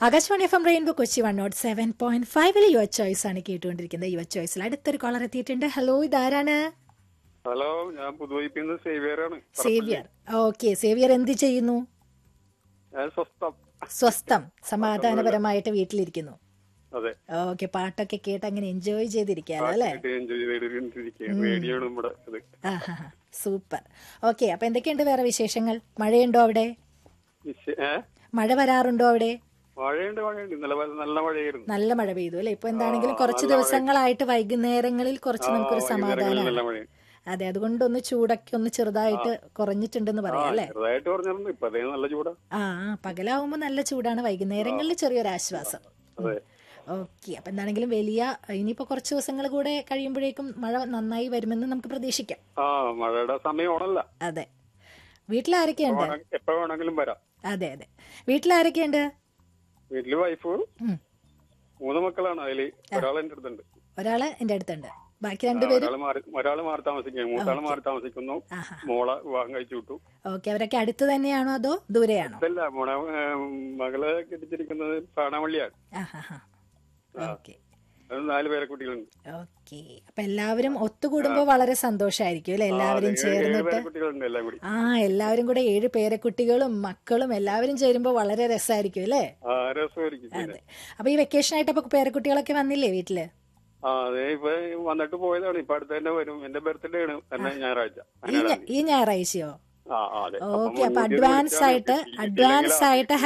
Akashvani F M rainbow Kochi one nought seven point ഫൈവിൽ your choice ആണ് കേട്ടുകൊണ്ടിരിക്കുന്നത് യുവർ ചോയ്സിൽ അടുത്തൊരു കോളർ എത്തിയിട്ടുണ്ട് ഹലോ ഇതാരാണ് ഹലോ ഞാൻ പുതുവൈപ്പിന്ന് സേവിയറാണ് സേവിയർ ഓക്കെ സേവിയർ എന്ത് ചെയ്യുന്നു ഞാൻ സ്വസ്ഥം സ്വസ്ഥം സമാധാനപരമായിട്ട് വീട്ടിലിരിക്കുന്നു അതെ ഓക്കെ പാട്ടൊക്കെ കേട്ട് അങ്ങനെ എൻജോയ് ചെയ്തിരിക്കാലോ അല്ലേ എൻജോയ് ചെയ്തിരിക്കുകയാണ് റേഡിയോ ആണ് നമ്മുടെ ഇത് ആഹാ സൂപ്പർ ഓക്കെ അപ്പൊ എന്തൊക്കെയുണ്ട് വേറെ വിശേഷങ്ങൾ മഴയുണ്ടോ അവിടെ വിശ- ഏ മഴ വരാറുണ്ടോ അവിടെ മഴയുണ്ട് മഴയുണ്ട് ഇന്നലെ വരെ നല്ല മഴയായിരുന്നു നല്ല മഴ പെയ്തു അല്ലെ ഇപ്പൊ എന്താണെങ്കിലും ആ, കുറച്ച് നല്ല മഴ. ദിവസങ്ങളായിട്ട് വൈകുന്നേരങ്ങളിൽ കുറച്ച് ആ, നമുക്കൊരു വൈകുന്നേരങ്ങളിൽ നല്ല സമാധാനമാണ് മഴയാണ് അതെ അതുകൊണ്ടൊന്ന് ചൂടൊക്കെ ഒന്ന് ചെറുതായിട്ട് കുറഞ്ഞിട്ടുണ്ടെന്ന് ആ പറയാം അല്ലെ ചെറുതായിട്ട് പറഞ്ഞിരുന്നു ഇപ്പൊ അതേ നല്ല ചൂടാ ആ പകലാവുമ്പോ നല്ല ചൂടാണ് വൈകുന്നേരങ്ങളിൽ ചെറിയൊരു ആശ്വാസം അതെ ഓക്കെ അപ്പൊ എന്താണെങ്കിലും വലിയ ഇനിയിപ്പോ കുറച്ച് ദിവസങ്ങൾ കൂടെ കഴിയുമ്പോഴേക്കും മഴ നന്നായി വരുമെന്ന് നമുക്ക് പ്രതീക്ഷിക്കാം ആ മഴയുടെ സമയമാണല്ല അതെ വീട്ടിലാരൊക്കെയുണ്ട് എപ്പോ വേണമെങ്കിലും വരാം അതെ അതെ വീട്ടിലാരൊക്കെയുണ്ട് വീട്ടില് വൈഫ് ഉം. മൂന്ന് മക്കളാണ് അതില് ഒരാൾ എന്റെ അടുത്തുണ്ട് ഒരാള് എന്റെ അടുത്തുണ്ട് ബാക്കി ആ, രണ്ടുപേരും ഒരാള് മാറി ഒരാള് മാറി താമസിക്കുന്നു മൂത്താള് മാറി താമസിക്കുന്നു ആഹാ മോളെ വിവാഹം കഴിച്ചു വിട്ടു ഓക്കെ അവരൊക്കെ അടുത്ത് തന്നെയാണോ അതോ ദൂരെയാണോ ഇതല്ല മോളെ ഏ, മകളെ കെട്ടിച്ചിരിക്കുന്നത് പാണാവള്ളിയാണ് ആഹാ ഓക്കെ അത് നാല് പേരെ കുട്ടികളുണ്ട് ഓക്കെ അപ്പൊ എല്ലാവരും ഒത്തുകൂടുമ്പോ വളരെ സന്തോഷമായിരിക്കും അല്ലെ എല്ലാവരും ആ, ഏഴ് ഏഴ് ചേർന്നിട്ട് പേരെ കുട്ടികളുണ്ട് എല്ലാം കൂടി ആ എല്ലാവരും കൂടെ ഏഴ് പേരക്കുട്ടികളും മക്കളും എല്ലാവരും ചേരുമ്പോ വളരെ രസമായിരിക്കും അല്ലേ ആ രസമായിരിക്കും പിന്നെ അതെ അപ്പൊ ഈ വെക്കേഷൻ ആയിട്ട് അപ്പൊ പേരക്കുട്ടികളൊക്കെ വന്നില്ലേ വീട്ടില് ആ അതെ ഇപ്പൊ വന്നിട്ട് പോയതാണ് ഇപ്പൊ അടുത്ത് തന്നെ വരും എന്റെ ബർത്ത്ഡേ ആണ് തന്നെ ഞായറാഴ്ച ഈ ഞ- ഈ ഞായറാഴ്ചയോ ആ ആ, അതെ ഓക്കെ അപ്പൊ അഡ്വാൻസ് ആയിട്ട് അഡ്വാൻസ് ആയിട്ട്